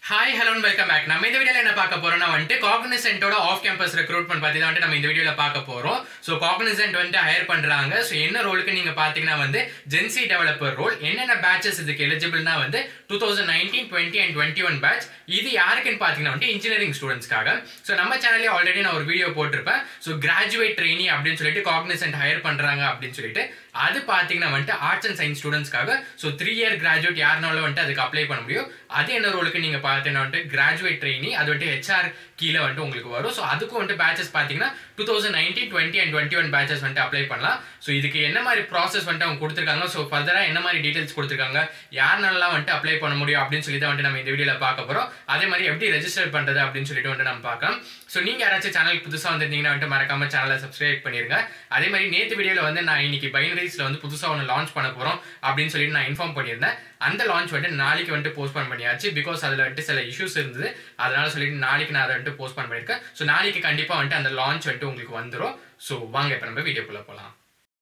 hi hello welcome back நம்ம இந்த வீடியோல என்ன பார்க்க போறோம்னா வந்துட்டு காக்னிசென்ட்டோட ஆஃப் கேம்பஸ் ரெக்ரூட்மெண்ட் பத்தி தான் வந்துட்டு நம்ம இந்த வீடியோல பார்க்க போறோம் ஸோ காக்னிசென்ட் வந்துட்டு ஹையர் பண்றாங்க ஸோ என்ன ரோலுக்கு நீங்க பாத்தீங்கன்னா வந்து ஜென்சி டெவலப்பர் ரோல் என்னென்ன பேச்சஸ் இதுக்கு எலிஜிபிள்னா வந்து two thousand nineteen twenty and twenty one batch இது யாருக்குன்னு பாத்தீங்கன்னா வந்துட்டு இன்ஜினியரிங் ஸ்டூடெண்ட்ஸ்க்காக ஸோ நம்ம சேனல்லே ஆல்ரெடி நான் ஒரு வீடியோ போட்டிருப்பேன் ஸோ கிராஜுவேட் ட்ரெயினி அப்படின்னு சொல்லிட்டு காக்னிசென்ட் ஹையர் பண்றாங்க அப்படின்னு சொல்லிட்டு அது பாத்தீங்கன்னா வந்துட்டு ஆர்ட்ஸ் அண்ட் சயின்ஸ் ஸ்டூடெண்ட்ஸ்க்காக ஸோ த்ரீ இயர் கிராஜுவேட் யாருனாலும் வந்துட்டு அதுக்கு அப்ளை பண்ண முடியும் அது என்ன ரோலுக்கு நீங்க பார்த்தீங்கன்னா வந்துட்டு கிராஜுவேட் ட்ரெயினி அது வந்துட்டு ஹெச்ஆர் கீழே வந்துட்டு உங்களுக்கு வரும் ஸோ அதுக்கும் வந்துட்டு பேச்சஸ் பார்த்தீங்கன்னா two thousand nineteen twenty and twenty one batches வந்துட்டு அப்ளை பண்ணலாம் ஸோ இதுக்கு என்ன மாதிரி ப்ராசஸ் வந்துட்டு அவங்க கொடுத்துருக்காங்க ஸோ ஃபர்தராக என்ன மாதிரி டீடைல்ஸ் கொடுத்துருக்காங்க யாருனாலாம் வந்துட்டு அப்ளை பண்ண முடியும் அப்படின்னு சொல்லி தான் வந்துட்டு நம்ம இந்த வீடியோவில் பார்க்க போகிறோம் அதே மாதிரி எப்படி ரெஜிஸ்டர் பண்ணுறது அப்படின்னு சொல்லிட்டு வந்துட்டு நம்ம பார்க்கலாம் ஸோ நீங்கள் யாராச்சும் சேனலுக்கு புதுசாக வந்திருந்தீங்கன்னா வந்துட்டு மறக்காம சேனலை சப்ஸ்கிரைப் பண்ணிருங்க அதே மாதிரி நேற்று வீடியோவில் வந்து நான் இன்னைக்கு பைனரிஸில் வந்து புதுசாக ஒன்று லான்ச் பண்ண போகிறோம் அப்படின்னு சொல்லிட்டு நான் இன்ஃபார்ம் பண்ணியிருந்தேன் அந்த லான்ச் வந்துட்டு நாளைக்கு வந்துட்டு போஸ்ட்போன் பண்ணியாச்சு பிகாஸ் அதில் வந்துட்டு சில இஷ்யூஸ் இருந்தது அதனால சொல்லிட்டு நாளைக்கு நான் அதை வந்துட்டு போஸ்ட்போன் பண்ணியிருக்கேன் ஸோ நாளைக்கு கண்டிப்பாக வந்துட்டு அந்த லான்ச் வந்துட்டு உங்களுக்கு வந்துடும் ஸோ வாங்க இப்போ நம்ம வீடியோக்குள்ளே போகலாம்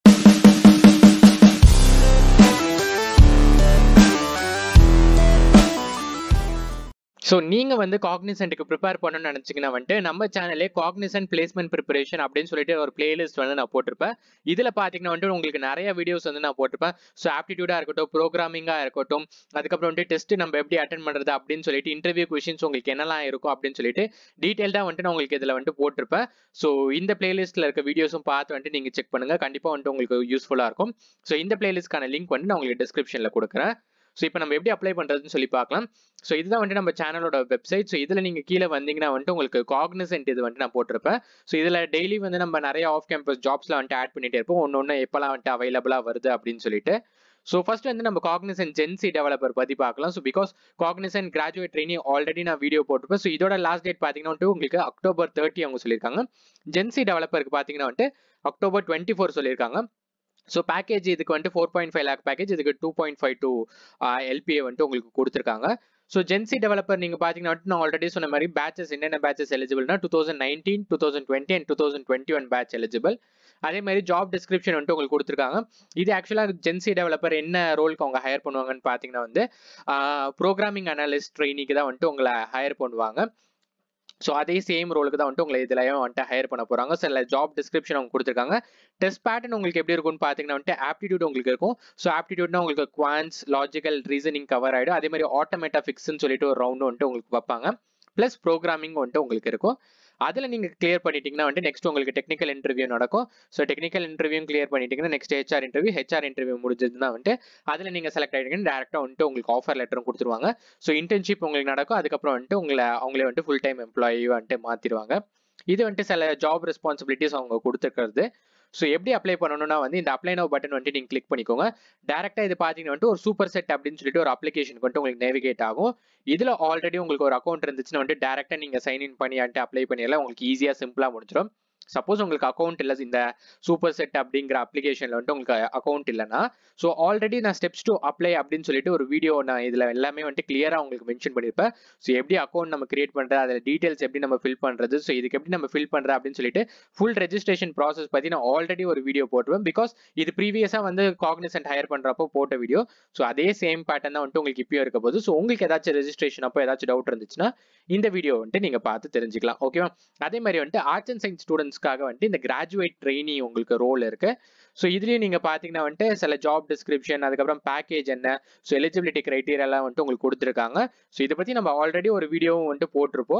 ஸோ நீங்கள் வந்து காக்னிசென்ட்டுக்கு ப்ரிப்பேர் பண்ணணும்னு நினச்சிங்கன்னா வந்துட்டு நம்ம சேனலே காக்னிசென்ட் பிளேஸ்மெண்ட் ப்ரிப்பரேஷன் அப்படின்னு சொல்லிட்டு ஒரு பிளேலிஸ்ட் வந்து நான் போட்டிருப்பேன் இதில் பார்த்தீங்கன்னா வந்துட்டு உங்களுக்கு நிறைய வீடியோஸ் வந்து நான் போட்டிருப்பேன் ஸோ ஆப்டிடியூடாக இருக்கட்டும் ப்ரோக்ராமிங்காக இருக்கட்டும் அதுக்கப்புறம் வந்துட்டு டெஸ்ட் நம்ம எப்படி அட்டன் பண்ணுறது அப்படின்னு சொல்லிட்டு இன்டர்வியூ கொஷின்ஸ் உங்களுக்கு என்னெல்லாம் இருக்கும் அப்படின்னு சொல்லிட்டு டீட்டெயில்டாக வந்துட்டு நான் உங்களுக்கு இதில் வந்துட்டு போட்டிருப்பேன் ஸோ இந்த பிளேலிஸ்ட்டில் இருக்க வீடியோஸும் பார்த்து வந்துட்டு நீங்கள் செக் பண்ணுங்கள் கண்டிப்பாக வந்துட்டு உங்களுக்கு யூஸ்ஃபுல்லாக இருக்கும் ஸோ இந்த பிளேலிஸ்ட்கான லிங்க் வந்து நான் உங்களுக்கு டிஸ்கிரிப்ஷனில் கொடுக்குறேன் ஸோ இப்போ நம்ம எப்படி அப்ளை பண்ணுறதுன்னு சொல்லி பார்க்கலாம் ஸோ இதுதான் வந்துட்டு நம்ம சேனலோட வெப்சைட் ஸோ இதில் நீங்கள் கீழே வந்தீங்கன்னா வந்துட்டு உங்களுக்கு காக்னிசென்ட் இது வந்துட்டு நான் போட்டிருப்பேன் ஸோ இதில் டெய்லி வந்து நம்ம நிறைய ஆஃப் கேம்பஸ் ஜாப்ஸ்லாம் வந்துட்டு ஆட் பண்ணிட்டே இருப்போம் ஒன்று ஒன்று எப்போல்லாம் வந்துட்டு அவைலபிளாக வருது அப்படின்னு சொல்லிட்டு ஸோ ஃபர்ஸ்ட் வந்து நம்ம காக்னிசன் ஜென்சி டெவலப்பர் பற்றி பார்க்கலாம் so because Cognizant graduate training already நான் வீடியோ போட்டிருப்பேன் ஸோ இதோட லாஸ்ட் டேட் பார்த்தீங்கன்னா வந்துட்டு உங்களுக்கு அக்டோபர் தேர்ட்டி அவங்க சொல்லியிருக்காங்க ஜென்சி டெவலப்பருக்கு பார்த்தீங்கன்னா வந்துட்டு அக்டோபர் டுவெண்ட்டி ஃபோர் சொல்லியிருக்காங்க ஸோ பேக்கேஜ் இதுக்கு வந்துட்டு four point five lakh package இதுக்கு two point five two LPA வந்துட்டு உங்களுக்கு கொடுத்துருக்காங்க ஸோ ஜென்சி டெவலப்பர் நீங்கள் பார்த்தீங்கன்னா நான் ஆல்ரெடி சொன்ன மாதிரி பேச்சஸ் என்னென்ன பேச்சஸ் எலிஜிபிள்னா two thousand nineteen two thousand twenty and two thousand twenty one batch eligible அதே மாதிரி ஜாப் டிஸ்கிரிப்ஷன் வந்துட்டு உங்களுக்கு கொடுத்துருக்காங்க இது ஆக்சுவலாக ஜென்சி டெவலப்பர் என்ன ரோலுக்கு அவங்க ஹையர் பண்ணுவாங்கன்னு பார்த்தீங்கன்னா வந்து ப்ரோக்ராமிங் அனாலிஸ்ட் ட்ரைனிக்கு தான் வந்துட்டு உங்களை ஹையர் பண்ணுவாங்க ஸோ அதே சேம் ரோலுக்கு தான் வந்துட்டு உங்களை இதுலயும் வந்துட்டு ஹையர் பண்ண போறாங்க சில ஜாப் டிஸ்கிரிப்ஷன் அவங்க கொடுத்துருக்காங்க டெஸ்ட் பேட்டர்ன் உங்களுக்கு எப்படி இருக்கும்னு பார்த்தீங்கன்னா வந்துட்டு ஆப்டிடியூட் உங்களுக்கு இருக்கும் ஸோ ஆப்டிடியூட்னா உங்களுக்கு குவான்ஸ் லாஜிக்கல் ரீசனிங் கவர் ஆகிடும் அதே மாதிரி ஆட்டோமேட்டா ஃபிக்ஸ்ன்னு சொல்லிட்டு ஒரு ரவுண்டு வந்துட்டு உங்களுக்கு வைப்பாங்க ப்ளஸ் ப்ரோக்ராமிங் வந்துட்டு உங்களுக்கு இருக்கும் அதில் நீங்கள் கிளியர் பண்ணிட்டீங்கன்னா வந்துட்டு நெக்ஸ்ட் உங்களுக்கு டெக்னிக்கல் இன்டர்வியூ நடக்கும் ஸோ டெக்னிக்கல் இன்டர்வியூ கிளியர் பண்ணிட்டீங்கன்னா next HR interview HR interview முடிஞ்சதுன்னா வந்துட்டு அதில் நீங்கள் செலக்ட் ஆகிட்டீங்கன்னா டேரெக்டாக வந்துட்டு உங்களுக்கு ஆஃபர் லெட்டரும் கொடுத்துருவாங்க ஸோ இன்டர்ன்ஷிப் உங்களுக்கு நடக்கும் அதுக்கப்புறம் வந்துட்டு உங்களை அவங்களே வந்துட்டு ஃபுல் டைம் எம்ப்ளாயி வந்துட்டு மாற்றிடுவாங்க இது வந்துட்டு சில ஜாப் ரெஸ்பான்சிபிலிட்டிஸ் அவங்க கொடுத்துருக்கிறது ஸோ எப்படி அப்ளை பண்ணணும்னா வந்து இந்த அப்ளை நோ பட்டன் வந்துட்டு நீங்கள் கிளிக் பண்ணிக்கோங்க டேரெக்டாக இது பார்த்தீங்கன்னா வந்துட்டு ஒரு சூப்பர் செட் அப்படின்னு சொல்லிட்டு ஒரு அப்ளிகேஷனுக்கு வந்துட்டு உங்களுக்கு நேவிகேட் ஆகும் இதில் ஆல்ரெடி உங்களுக்கு ஒரு அக்கௌண்ட் இருந்துச்சுன்னா வந்துட்டு டேரெக்டாக நீங்கள் சைன் இன் பண்ணி வந்துட்டு அப்ளை பண்ணிடலாம் உங்களுக்கு ஈஸியாக சிம்பிளாக முடிஞ்சிடும் சப்போஸ் உங்களுக்கு அக்கௌண்ட் இல்லை இந்த சூப்பர் செட் அப்படிங்கிற அப்ளிகேஷனில் வந்துட்டு உங்களுக்கு அக்கௌண்ட் இல்லைன்னா ஸோ ஆல்ரெடி நான் ஸ்டெப்ஸ் டு அப்ளை அப்படின்னு சொல்லிட்டு ஒரு வீடியோ நான் இதில் எல்லாமே வந்துட்டு கிளியராக உங்களுக்கு மென்ஷன் பண்ணியிருப்பேன் ஸோ எப்படி அக்கௌண்ட் நம்ம கிரியேட் பண்ணுறது அதில் டீட்டெயில்ஸ் எப்படி நம்ம ஃபில் பண்ணுறது ஸோ இதுக்கு எப்படி நம்ம ஃபில் பண்ணுறது அப்படின்னு சொல்லிட்டு ஃபுல் ரெஜிஸ்ட்ரேஷன் ப்ராசஸ் பற்றி நான் ஆல்ரெடி ஒரு வீடியோ போட்டுருவேன் பிகாஸ் இது ப்ரீவியஸாக வந்து காக்னிசன்ட் ஹையர் பண்ணுறப்போ போட்ட வீடியோ ஸோ அதே சேம் பேட்டர்ன் தான் வந்துட்டு உங்களுக்கு இப்பயும் இருக்க போது ஸோ உங்களுக்கு ஏதாச்சும் ரெஜிஸ்ட்ரேஷன் அப்போ ஏதாச்சும் டவுட் இருந்துச்சுன்னா இந்த வீடியோ வந்துட்டு நீங்கள் பார்த்து தெரிஞ்சுக்கலாம் ஓகேவா அதே மாதிரி வந்துட்டு ஆர்ட்ஸ் அண்ட் சயின்ஸ் ஸ்டூடெண்ட்ஸ்க்காக வந்துட்டு இந்த கிராஜுவேட் ட்ரெயினி உங்களுக்கு ரோல் இருக்கு ஸோ இதுலேயும் நீங்கள் பார்த்தீங்கன்னா வந்துட்டு சில ஜாப் டிஸ்கிரிப்ஷன் அதுக்கப்புறம் பேக்கேஜ் என்ன ஸோ எலிஜிபிலிட்டி க்ரைட்டீரியாலாம் வந்துட்டு உங்களுக்கு கொடுத்துருக்காங்க ஸோ இதை பற்றி நம்ம ஆல்ரெடி ஒரு வீடியோவும் வந்துட்டு போட்டிருப்போம்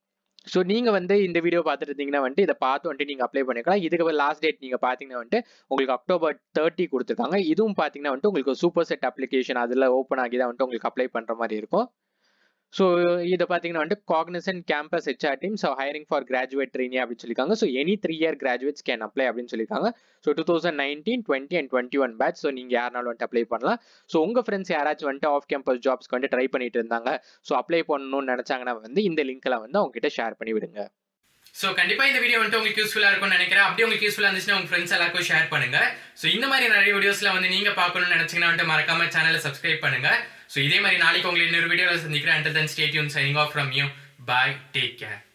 ஸோ நீங்கள் வந்து இந்த வீடியோ பார்த்துட்டு இருந்தீங்கன்னா வந்துட்டு இதை பார்த்து வந்துட்டு நீங்கள் அப்ளை பண்ணிக்கலாம் இதுக்கு லாஸ்ட் டேட் நீங்கள் பார்த்தீங்கன்னா வந்துட்டு உங்களுக்கு அக்டோபர் தேர்ட்டி கொடுத்துருக்காங்க இதுவும் பார்த்தீங்கன்னா வந்துட்டு உங்களுக்கு சூப்பர் செட் அப்ளிகேஷன் அதில் ஓப்பன் ஆகி தான் வந்துட்டு உங்களுக்கு அப்ளை பண்ணுற மாதிரி இருக்கும் ஸோ இதை பார்த்தீங்கன்னா வந்துட்டு Cognizant campus HR team so hiring for graduate trainee அப்படின்னு சொல்லியிருக்காங்க so any three year graduates can apply அப்படின்னு சொல்லியிருக்காங்க so two thousand nineteen twenty and twenty one batch so நீங்கள் யாருனாலும் வந்துட்டு அப்ளை பண்ணலாம் ஸோ உங்கள் ஃப்ரெண்ட்ஸ் யாராச்சும் வந்துட்டு ஆஃப் கேம்பஸ் ஜாப்ஸ்க்கு வந்து ட்ரை பண்ணிட்டு இருந்தாங்க ஸோ அப்ளை பண்ணணும்னு நினச்சாங்கன்னா வந்து இந்த லிங்க்கில் வந்து அவங்க கிட்ட ஷேர் பண்ணி விடுங்க ஸோ கண்டிப்பாக இந்த வீடியோ வந்துட்டு உங்களுக்கு யூஸ்ஃபுல்லாக இருக்கும்னு நினைக்கிறேன் அப்படி உங்களுக்கு யூஸ்ஃபுல்லாக இருந்துச்சுன்னா உங்கள் ஃப்ரெண்ட்ஸ் எல்லாருக்கும் ஷேர் பண்ணுங்க ஸோ இந்த மாதிரி நிறைய வீடியோஸ்ல வந்து நீங்கள் பார்க்கணும்னு நினச்சிங்கன்னா வந்துட்டு மறக்காம சேனலை சப்ஸ்கிரைப் பண்ணுங்க ஸோ இதே மாதிரி நாளைக்கு உங்களை இன்னொரு வீடியோவில் சந்திக்கிறேன் until then stay tuned signing off from you bye take care